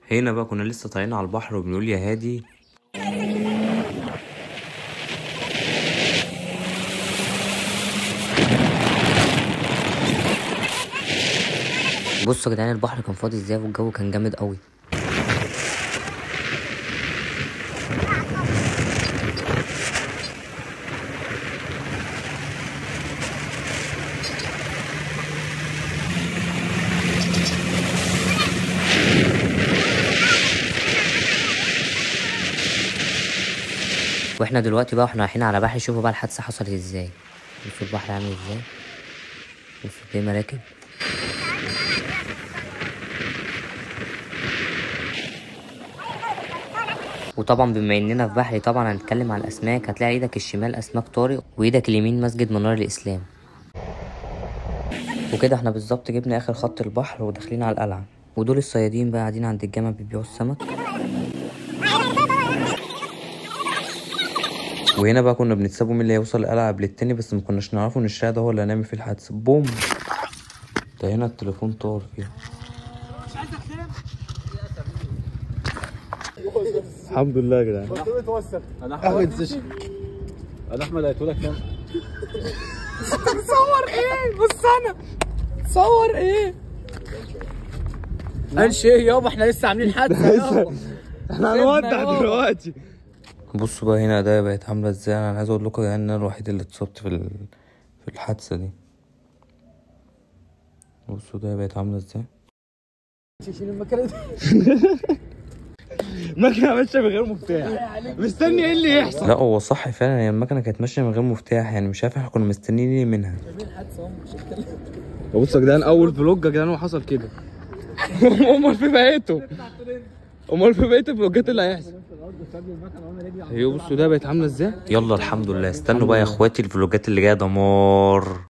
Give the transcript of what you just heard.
هنا بقى كنا لسه طالعين على البحر وبنقول يا هادي بصوا يا جدعان البحر كان فاضي ازاي والجو كان جامد قوي واحنا دلوقتي بقى احنا رايحين على بحر شوفوا بقى الحادثه حصلت ازاي شوفوا البحر عامل ازاي شوفوا دي مراكب وطبعا بما اننا في بحري طبعا هنتكلم عن الاسماك هتلاقي ايدك الشمال اسماك طارق وايدك اليمين مسجد منار الاسلام وكده احنا بالظبط جبنا اخر خط البحر وداخلين على القلعه ودول الصيادين بقى قاعدين عند الجامع بيبيعوا السمك وهنا بقى كنا بنتسابوا مين اللي هيوصل القلعة قبل التاني بس ما كناش نعرفوا ان الشارع ده هو اللي هنعمل فيه الحادثة بوم ده هنا التليفون طار فيه الحمد لله يا جدعان انا احمد انا احمد قلت لك كام قال شيء يابا احنا لسه عاملين حادثه يابا احنا هنودع دلوقتي بصوا بقى هنا ده بقت عاملة ازاي انا عايز اقول لكم يا جدعان ان انا الوحيد اللي اتصبت في ال... في الحادثة دي بصوا ده بقت عاملة ازاي شيل المكنه دي المكنه ماشيه من غير مفتاح مستني ايه اللي يحصل لا هو صح فعلا هي المكنة كانت ماشية من غير مفتاح يعني مش عارف احنا كنا مستنيين ايه منها بصوا يا جدعان اول فلوج يا جدعان وحصل كده امال في بقيته امال في بقيه الفلوجات اللي هيحصل هي بصوا ده بقت عامله ازاي يلا الحمد لله استنوا بقى يا اخواتي الفلوجات اللي جايه دمار